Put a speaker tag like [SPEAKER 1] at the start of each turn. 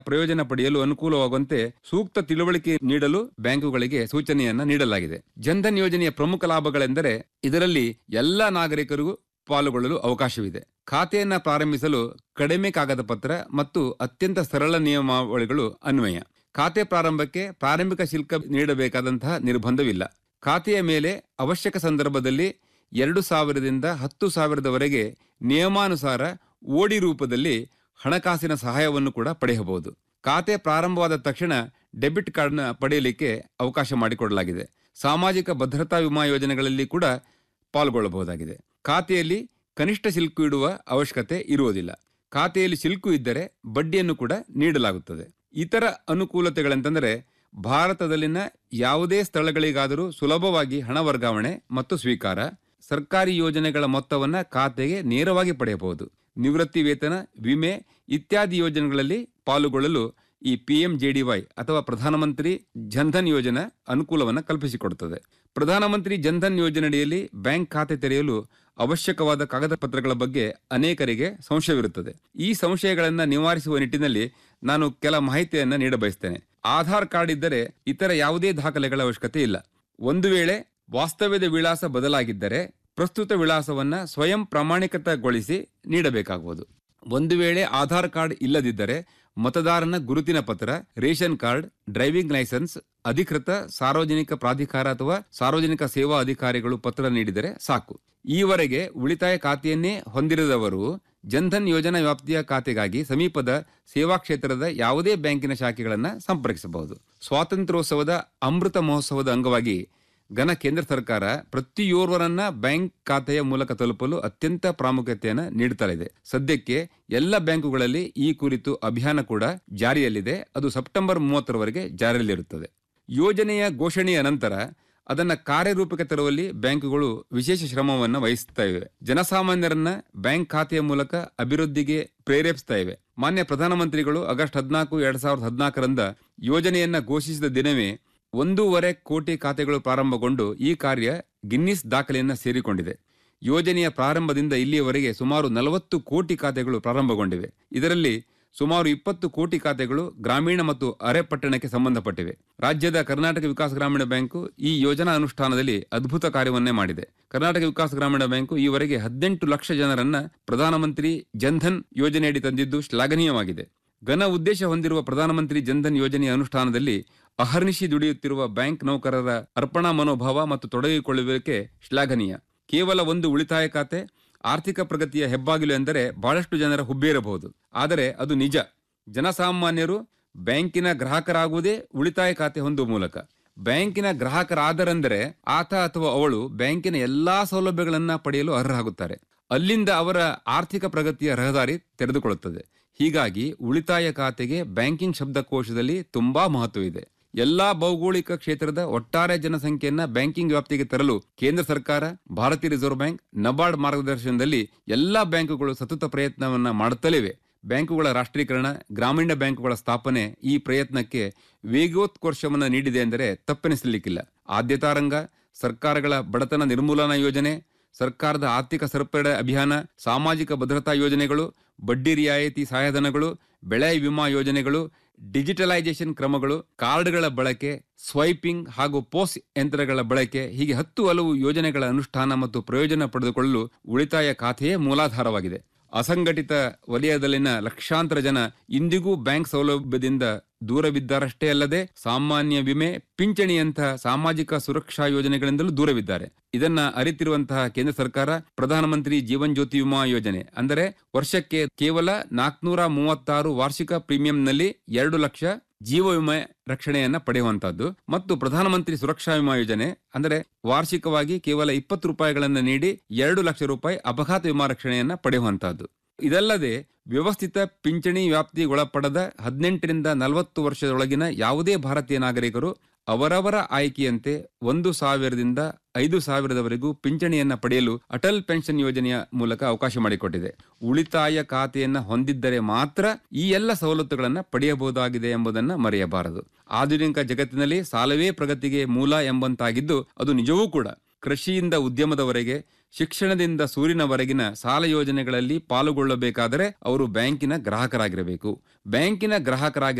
[SPEAKER 1] ಪ್ರಯೋಜನ ಪಡೆಯಲು ಅನುಕೂಲವಾಗುವಂತೆ ಸೂಕ್ತ ತಿಳುವಳಿಕೆ ನೀಡಲು ಬ್ಯಾಂಕುಗಳಿಗೆ ಸೂಚನೆಯನ್ನ ನೀಡಲಾಗಿದೆ ಜನ್ಧನ್ ಯೋಜನೆಯ ಪ್ರಮುಖ ಲಾಭಗಳೆಂದರೆ ಇದರಲ್ಲಿ ಎಲ್ಲಾ ನಾಗರಿಕರಿಗೂ ಪಾಲ್ಗೊಳ್ಳಲು ಅವಕಾಶವಿದೆ ಖಾತೆಯನ್ನ ಪ್ರಾರಂಭಿಸಲು ಕಡಿಮೆ ಕಾಗದ ಪತ್ರ ಮತ್ತು ಅತ್ಯಂತ ಸರಳ ನಿಯಮಾವಳಿಗಳು ಅನ್ವಯ ಖಾತೆ ಪ್ರಾರಂಭಕ್ಕೆ ಪ್ರಾರಂಭಿಕ ಶುಲ್ಕ ನೀಡಬೇಕಾದಂತಹ ನಿರ್ಬಂಧವಿಲ್ಲ ಖಾತೆಯ ಮೇಲೆ ಅವಶ್ಯಕ ಸಂದರ್ಭದಲ್ಲಿ ಎರಡು ಸಾವಿರದಿಂದ ಹತ್ತು ಸಾವಿರದವರೆಗೆ ನಿಯಮಾನುಸಾರ ಓಡಿ ರೂಪದಲ್ಲಿ ಹಣಕಾಸಿನ ಸಹಾಯವನ್ನು ಕೂಡ ಪಡೆಯಬಹುದು ಖಾತೆ ಪ್ರಾರಂಭವಾದ ತಕ್ಷಣ ಡೆಬಿಟ್ ಕಾರ್ಡ್ನ ಪಡೆಯಲಿಕ್ಕೆ ಅವಕಾಶ ಮಾಡಿಕೊಡಲಾಗಿದೆ ಸಾಮಾಜಿಕ ಭದ್ರತಾ ವಿಮಾ ಯೋಜನೆಗಳಲ್ಲಿ ಕೂಡ ಪಾಲ್ಗೊಳ್ಳಬಹುದಾಗಿದೆ ಖಾತೆಯಲ್ಲಿ ಕನಿಷ್ಠ ಶಿಲ್ಕು ಇಡುವ ಅವಶ್ಯಕತೆ ಇರುವುದಿಲ್ಲ ಖಾತೆಯಲ್ಲಿ ಶಿಲ್ಕು ಇದ್ದರೆ ಬಡ್ಡಿಯನ್ನು ಕೂಡ ನೀಡಲಾಗುತ್ತದೆ ಇತರ ಅನುಕೂಲತೆಗಳೆಂತಂದರೆ ಭಾರತದಲ್ಲಿನ ಯಾವುದೇ ಸ್ಥಳಗಳಿಗಾದರೂ ಸುಲಭವಾಗಿ ಹಣ ವರ್ಗಾವಣೆ ಮತ್ತು ಸ್ವೀಕಾರ ಸರ್ಕಾರಿ ಯೋಜನೆಗಳ ಮೊತ್ತವನ್ನ ಖಾತೆಗೆ ನೇರವಾಗಿ ಪಡೆಯಬಹುದು ನಿವೃತ್ತಿ ವೇತನ ವಿಮೆ ಇತ್ಯಾದಿ ಯೋಜನೆಗಳಲ್ಲಿ ಪಾಲುಗೊಳ್ಳಲು ಈ ಪಿಎಂಜೆಡಿವೈ ಅಥವಾ ಪ್ರಧಾನಮಂತ್ರಿ ಜನ್ಧನ್ ಯೋಜನಾ ಅನುಕೂಲವನ್ನು ಕಲ್ಪಿಸಿಕೊಡುತ್ತದೆ ಪ್ರಧಾನಮಂತ್ರಿ ಜನ್ಧನ್ ಯೋಜನೆಯಡಿಯಲ್ಲಿ ಬ್ಯಾಂಕ್ ಖಾತೆ ತೆರೆಯಲು ಅವಶ್ಯಕವಾದ ಕಾಗದ ಪತ್ರಗಳ ಬಗ್ಗೆ ಅನೇಕರಿಗೆ ಸಂಶಯವಿರುತ್ತದೆ ಈ ಸಂಶಯಗಳನ್ನು ನಿವಾರಿಸುವ ನಿಟ್ಟಿನಲ್ಲಿ ನಾನು ಕೆಲ ಮಾಹಿತಿಯನ್ನು ನೀಡಬಯಸ್ತೇನೆ ಆಧಾರ್ ಕಾರ್ಡ್ ಇದ್ದರೆ ಇತರ ಯಾವುದೇ ದಾಖಲೆಗಳ ಅವಶ್ಯಕತೆ ಇಲ್ಲ ಒಂದು ವೇಳೆ ವಾಸ್ತವ್ಯದ ವಿಳಾಸ ಬದಲಾಗಿದ್ದರೆ ಪ್ರಸ್ತುತ ವಿಳಾಸವನ್ನ ಸ್ವಯಂ ಪ್ರಮಾಣಿಕತಗೊಳಿಸಿ ನೀಡಬೇಕಾಗುವುದು ಒಂದು ವೇಳೆ ಆಧಾರ್ ಕಾರ್ಡ್ ಇಲ್ಲದಿದ್ದರೆ ಮತದಾರನ ಗುರುತಿನ ಪತ್ರ ರೇಷನ್ ಕಾರ್ಡ್ ಡ್ರೈವಿಂಗ್ ಲೈಸೆನ್ಸ್ ಅಧಿಕೃತ ಸಾರ್ವಜನಿಕ ಪ್ರಾಧಿಕಾರ ಅಥವಾ ಸಾರ್ವಜನಿಕ ಸೇವಾ ಅಧಿಕಾರಿಗಳು ಪತ್ರ ನೀಡಿದರೆ ಸಾಕು ಈವರೆಗೆ ಉಳಿತಾಯ ಖಾತೆಯನ್ನೇ ಹೊಂದಿರದವರು ಜನ್ಧನ್ ಯೋಜನಾ ವ್ಯಾಪ್ತಿಯ ಖಾತೆಗಾಗಿ ಸಮೀಪದ ಸೇವಾ ಕ್ಷೇತ್ರದ ಯಾವುದೇ ಬ್ಯಾಂಕಿನ ಶಾಖೆಗಳನ್ನು ಸಂಪರ್ಕಿಸಬಹುದು ಸ್ವಾತಂತ್ರ್ಯೋತ್ಸವದ ಅಮೃತ ಮಹೋತ್ಸವದ ಅಂಗವಾಗಿ ಘನ ಕೇಂದ್ರ ಸರ್ಕಾರ ಪ್ರತಿಯೋರ್ವರನ್ನ ಬ್ಯಾಂಕ್ ಖಾತೆಯ ಮೂಲಕ ತಲುಪಲು ಅತ್ಯಂತ ಪ್ರಾಮುಖ್ಯತೆಯನ್ನು ನೀಡುತ್ತಲಿದೆ ಸದ್ಯಕ್ಕೆ ಎಲ್ಲ ಬ್ಯಾಂಕುಗಳಲ್ಲಿ ಈ ಕುರಿತು ಅಭಿಯಾನ ಕೂಡ ಜಾರಿಯಲ್ಲಿದೆ ಅದು ಸೆಪ್ಟೆಂಬರ್ ಮೂವತ್ತರವರೆಗೆ ಜಾರಿಯಲ್ಲಿರುತ್ತದೆ ಯೋಜನೆಯ ಘೋಷಣೆಯ ನಂತರ ಅದನ್ನ ಕಾರ್ಯರೂಪಕ್ಕೆ ತರುವಲ್ಲಿ ಬ್ಯಾಂಕುಗಳು ವಿಶೇಷ ಶ್ರಮವನ್ನು ವಹಿಸುತ್ತಾ ಇವೆ ಜನಸಾಮಾನ್ಯರನ್ನ ಬ್ಯಾಂಕ್ ಖಾತೆಯ ಮೂಲಕ ಅಭಿವೃದ್ಧಿಗೆ ಪ್ರೇರೇಪಿಸ್ತಾ ಇವೆ ಮಾನ್ಯ ಪ್ರಧಾನಮಂತ್ರಿಗಳು ಆಗಸ್ಟ್ ಹದಿನಾಲ್ಕು ಎರಡ್ ಸಾವಿರದ ಹದಿನಾಲ್ಕರಂದ ಯೋಜನೆಯನ್ನ ಘೋಷಿಸಿದ ದಿನವೇ ಒಂದೂವರೆ ಕೋಟಿ ಖಾತೆಗಳು ಪ್ರಾರಂಭಗೊಂಡು ಈ ಕಾರ್ಯ ಗಿನ್ನಿಸ್ ದಾಖಲೆಯನ್ನ ಸೇರಿಕೊಂಡಿದೆ ಯೋಜನೆಯ ಪ್ರಾರಂಭದಿಂದ ಇಲ್ಲಿಯವರೆಗೆ ಸುಮಾರು ನಲವತ್ತು ಕೋಟಿ ಖಾತೆಗಳು ಪ್ರಾರಂಭಗೊಂಡಿವೆ ಇದರಲ್ಲಿ ಸುಮಾರು ಇಪ್ಪತ್ತು ಕೋಟಿ ಖಾತೆಗಳು ಗ್ರಾಮೀಣ ಮತ್ತು ಅರೆ ಪಟ್ಟಣಕ್ಕೆ ಸಂಬಂಧಪಟ್ಟಿವೆ ರಾಜ್ಯದ ಕರ್ನಾಟಕ ವಿಕಾಸ ಗ್ರಾಮೀಣ ಬ್ಯಾಂಕು ಈ ಯೋಜನಾ ಅನುಷ್ಠಾನದಲ್ಲಿ ಅದ್ಭುತ ಕಾರ್ಯವನ್ನೇ ಮಾಡಿದೆ ಕರ್ನಾಟಕ ವಿಕಾಸ ಗ್ರಾಮೀಣ ಬ್ಯಾಂಕು ಈವರೆಗೆ ಹದಿನೆಂಟು ಲಕ್ಷ ಜನರನ್ನ ಪ್ರಧಾನಮಂತ್ರಿ ಜನ್ಧನ್ ಯೋಜನೆಯಡಿ ತಂದಿದ್ದು ಶ್ಲಾಘನೀಯವಾಗಿದೆ ಘನ ಉದ್ದೇಶ ಹೊಂದಿರುವ ಪ್ರಧಾನಮಂತ್ರಿ ಜನ್ಧನ್ ಯೋಜನೆಯ ಅನುಷ್ಠಾನದಲ್ಲಿ ಅಹರ್ನಿಶಿ ದುಡಿಯುತ್ತಿರುವ ಬ್ಯಾಂಕ್ ನೌಕರರ ಅರ್ಪಣಾ ಮನೋಭಾವ ಮತ್ತು ತೊಡಗಿಕೊಳ್ಳುವಿಕೆ ಶ್ಲಾಘನೀಯ ಕೇವಲ ಒಂದು ಉಳಿತಾಯ ಖಾತೆ ಆರ್ಥಿಕ ಪ್ರಗತಿಯ ಹೆಬ್ಬಾಗಿಲು ಎಂದರೆ ಬಹಳಷ್ಟು ಜನರ ಹುಬ್ಬೇರಬಹುದು ಆದರೆ ಅದು ನಿಜ ಜನಸಾಮಾನ್ಯರು ಬ್ಯಾಂಕಿನ ಗ್ರಾಹಕರಾಗುವುದೇ ಉಳಿತಾಯ ಖಾತೆ ಹೊಂದುವ ಮೂಲಕ ಬ್ಯಾಂಕಿನ ಗ್ರಾಹಕರಾದರೆಂದರೆ ಆತ ಅಥವಾ ಅವಳು ಬ್ಯಾಂಕಿನ ಎಲ್ಲಾ ಸೌಲಭ್ಯಗಳನ್ನ ಪಡೆಯಲು ಅರ್ಹರಾಗುತ್ತಾರೆ ಅಲ್ಲಿಂದ ಅವರ ಆರ್ಥಿಕ ಪ್ರಗತಿಯ ರಹದಾರಿ ತೆರೆದುಕೊಳ್ಳುತ್ತದೆ ಹೀಗಾಗಿ ಉಳಿತಾಯ ಖಾತೆಗೆ ಬ್ಯಾಂಕಿಂಗ್ ಶಬ್ದಕೋಶದಲ್ಲಿ ತುಂಬಾ ಮಹತ್ವವಿದೆ ಎಲ್ಲಾ ಭೌಗೋಳಿಕ ಕ್ಷೇತ್ರದ ಒಟ್ಟಾರೆ ಜನಸಂಖ್ಯೆಯನ್ನ ಬ್ಯಾಂಕಿಂಗ್ ವ್ಯಾಪ್ತಿಗೆ ತರಲು ಕೇಂದ್ರ ಸರ್ಕಾರ ಭಾರತೀಯ ರಿಸರ್ವ್ ಬ್ಯಾಂಕ್ ನಬಾರ್ಡ್ ಮಾರ್ಗದರ್ಶನದಲ್ಲಿ ಎಲ್ಲಾ ಬ್ಯಾಂಕುಗಳು ಸತತ ಪ್ರಯತ್ನವನ್ನ ಮಾಡುತ್ತಲಿವೆ ಬ್ಯಾಂಕುಗಳ ರಾಷ್ಟ್ರೀಕರಣ ಗ್ರಾಮೀಣ ಬ್ಯಾಂಕುಗಳ ಸ್ಥಾಪನೆ ಈ ಪ್ರಯತ್ನಕ್ಕೆ ವೇಗೋತ್ಕರ್ಷವನ್ನು ನೀಡಿದೆ ಎಂದರೆ ತಪ್ಪೆನಿಸಲಿಕ್ಕಿಲ್ಲ ಆದ್ಯತಾ ರಂಗ ಸರ್ಕಾರಗಳ ಬಡತನ ನಿರ್ಮೂಲನಾ ಯೋಜನೆ ಸರ್ಕಾರದ ಆರ್ಥಿಕ ಸರಪಳಿ ಅಭಿಯಾನ ಸಾಮಾಜಿಕ ಭದ್ರತಾ ಯೋಜನೆಗಳು ಬಡ್ಡಿ ರಿಯಾಯಿತಿ ಸಹಾಯಧನಗಳು ಬೆಳೆ ವಿಮಾ ಯೋಜನೆಗಳು ಡಿಜಿಟಲೈಸೇಷನ್ ಕ್ರಮಗಳು ಕಾರ್ಡ್ಗಳ ಬಳಕೆ ಸ್ವೈಪಿಂಗ್ ಹಾಗೂ ಪೋಸ್ ಯಂತ್ರಗಳ ಬಳಕೆ ಹೀಗೆ ಹತ್ತು ಹಲವು ಯೋಜನೆಗಳ ಅನುಷ್ಠಾನ ಮತ್ತು ಪ್ರಯೋಜನ ಪಡೆದುಕೊಳ್ಳಲು ಉಳಿತಾಯ ಖಾತೆಯೇ ಮೂಲಾಧಾರವಾಗಿದೆ ಅಸಂಘಟಿತ ವಲಯದಲ್ಲಿನ ಲಕ್ಷಾಂತರ ಜನ ಇಂದಿಗೂ ಬ್ಯಾಂಕ್ ಸೌಲಭ್ಯದಿಂದ ದೂರವಿದ್ದಾರಷ್ಟೇ ಅಲ್ಲದೆ ಸಾಮಾನ್ಯ ವಿಮೆ ಪಿಂಚಣಿಯಂತಹ ಸಾಮಾಜಿಕ ಸುರಕ್ಷಾ ಯೋಜನೆಗಳಿಂದಲೂ ದೂರವಿದ್ದಾರೆ ಇದನ್ನ ಅರಿತಿರುವಂತಹ ಕೇಂದ್ರ ಸರ್ಕಾರ ಪ್ರಧಾನಮಂತ್ರಿ ಜೀವನ್ ಜ್ಯೋತಿ ವಿಮಾ ಯೋಜನೆ ಅಂದರೆ ವರ್ಷಕ್ಕೆ ಕೇವಲ ನಾಲ್ಕನೂರ ಮೂವತ್ತಾರು ವಾರ್ಷಿಕ ಪ್ರೀಮಿಯಂನಲ್ಲಿ ಎರಡು ಲಕ್ಷ ಜೀವ ವಿಮೆ ರಕ್ಷಣೆಯನ್ನ ಪಡೆಯುವಂತಹದ್ದು ಮತ್ತು ಪ್ರಧಾನಮಂತ್ರಿ ಸುರಕ್ಷಾ ವಿಮಾ ಯೋಜನೆ ಅಂದರೆ ವಾರ್ಷಿಕವಾಗಿ ಕೇವಲ ಇಪ್ಪತ್ತು ರೂಪಾಯಿಗಳನ್ನು ನೀಡಿ ಎರಡು ಲಕ್ಷ ರೂಪಾಯಿ ಅಪಘಾತ ವಿಮಾ ರಕ್ಷಣೆಯನ್ನ ಪಡೆಯುವಂತಹದ್ದು ಇದಲ್ಲದೆ ವ್ಯವಸ್ಥಿತ ಪಿಂಚಣಿ ವ್ಯಾಪ್ತಿಗೊಳಪಡದ ಹದಿನೆಂಟರಿಂದ ನಲವತ್ತು ವರ್ಷದೊಳಗಿನ ಯಾವುದೇ ಭಾರತೀಯ ನಾಗರಿಕರು ಅವರವರ ಆಯ್ಕೆಯಂತೆ ಒಂದು ಸಾವಿರದಿಂದ ಐದು ಸಾವಿರದವರೆಗೂ ಪಿಂಚಣಿಯನ್ನ ಪಡೆಯಲು ಅಟಲ್ ಪೆನ್ಷನ್ ಯೋಜನೆಯ ಮೂಲಕ ಅವಕಾಶ ಮಾಡಿಕೊಟ್ಟಿದೆ ಉಳಿತಾಯ ಖಾತೆಯನ್ನ ಹೊಂದಿದ್ದರೆ ಮಾತ್ರ ಈ ಎಲ್ಲ ಸವಲತ್ತುಗಳನ್ನ ಪಡೆಯಬಹುದಾಗಿದೆ ಎಂಬುದನ್ನ ಮರೆಯಬಾರದು ಆಧುನಿಕ ಜಗತ್ತಿನಲ್ಲಿ ಸಾಲವೇ ಪ್ರಗತಿಗೆ ಮೂಲ ಎಂಬಂತಾಗಿದ್ದು ಅದು ನಿಜವೂ ಕೂಡ ಕೃಷಿಯಿಂದ ಉದ್ಯಮದವರೆಗೆ ಶಿಕ್ಷಣದಿಂದ ಸೂರಿನವರೆಗಿನ ಸಾಲ ಯೋಜನೆಗಳಲ್ಲಿ ಪಾಲುಗೊಳ್ಳಬೇಕಾದರೆ ಅವರು ಬ್ಯಾಂಕಿನ ಗ್ರಾಹಕರಾಗಿರಬೇಕು ಬ್ಯಾಂಕಿನ ಗ್ರಾಹಕರಾಗಿ